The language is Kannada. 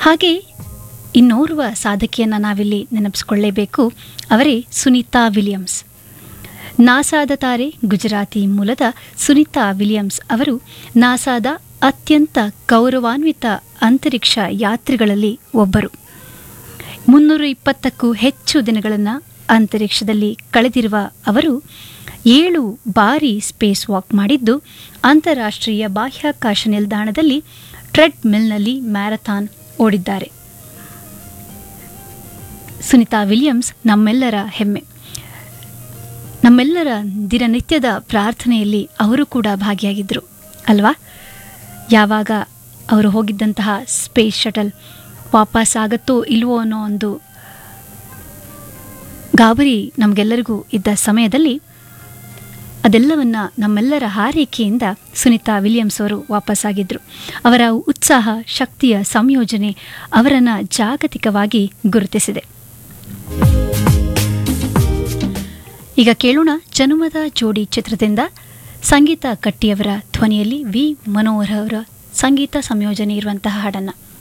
ಹಾಗೆ ಇನ್ನೋರ್ವ ಸಾಧಕಿಯನ್ನು ನಾವಿಲ್ಲಿ ನೆನಪಿಸ್ಕೊಳ್ಳೇಬೇಕು ಅವರೇ ಸುನೀತಾ ವಿಲಿಯಮ್ಸ್ ನಾಸಾದ ತಾರೆ ಗುಜರಾತಿ ಮೂಲದ ಸುನೀತಾ ವಿಲಿಯಮ್ಸ್ ಅವರು ನಾಸಾದ ಅತ್ಯಂತ ಗೌರವಾನ್ವಿತ ಅಂತರಿಕ್ಷ ಯಾತ್ರಿಗಳಲ್ಲಿ ಒಬ್ಬರು ಮುನ್ನೂರ ಇಪ್ಪತ್ತಕ್ಕೂ ಹೆಚ್ಚು ದಿನಗಳನ್ನು ಅಂತರಿಕ್ಷದಲ್ಲಿ ಕಳೆದಿರುವ ಅವರು ಏಳು ಬಾರಿ ಸ್ಪೇಸ್ ವಾಕ್ ಮಾಡಿದ್ದು ಅಂತಾರಾಷ್ಟ್ರೀಯ ಬಾಹ್ಯಾಕಾಶ ನಿಲ್ದಾಣದಲ್ಲಿ ಟ್ರೆಡ್ ಮಿಲ್ನಲ್ಲಿ ಮ್ಯಾರಥಾನ್ ಓಡಿದ್ದಾರೆ ಸುನಿತಾ ವಿಲಿಯಮ್ಸ್ ನಮ್ಮೆಲ್ಲರ ಹೆಮ್ಮೆ ನಮ್ಮೆಲ್ಲರ ದಿನನಿತ್ಯದ ಪ್ರಾರ್ಥನೆಯಲ್ಲಿ ಅವರು ಕೂಡ ಭಾಗಿಯಾಗಿದ್ದರು ಅಲ್ವಾ ಯಾವಾಗ ಅವರು ಹೋಗಿದ್ದಂತಹ ಸ್ಪೇಸ್ ಶಟಲ್ ವಾಪಸ್ ಆಗತ್ತೋ ಇಲ್ವೋ ಅನ್ನೋ ಒಂದು ಗಾಬರಿ ನಮಗೆಲ್ಲರಿಗೂ ಇದ್ದ ಸಮಯದಲ್ಲಿ ಅದೆಲ್ಲವನ್ನ ನಮ್ಮೆಲ್ಲರ ಹಾರೈಕೆಯಿಂದ ಸುನಿತಾ ವಿಲಿಯಮ್ಸ್ ಅವರು ವಾಪಸ್ಸಾಗಿದ್ದರು ಅವರ ಉತ್ಸಾಹ ಶಕ್ತಿಯ ಸಂಯೋಜನೆ ಅವರನ್ನು ಜಾಗತಿಕವಾಗಿ ಗುರುತಿಸಿದೆ ಈಗ ಕೇಳೋಣ ಜನುಮದ ಜೋಡಿ ಚಿತ್ರದಿಂದ ಸಂಗೀತ ಕಟ್ಟಿಯವರ ಧ್ವನಿಯಲ್ಲಿ ವಿ ಮನೋಹರ್ ಅವರ ಸಂಗೀತ ಸಂಯೋಜನೆ ಇರುವಂತಹ ಹಾಡನ್ನು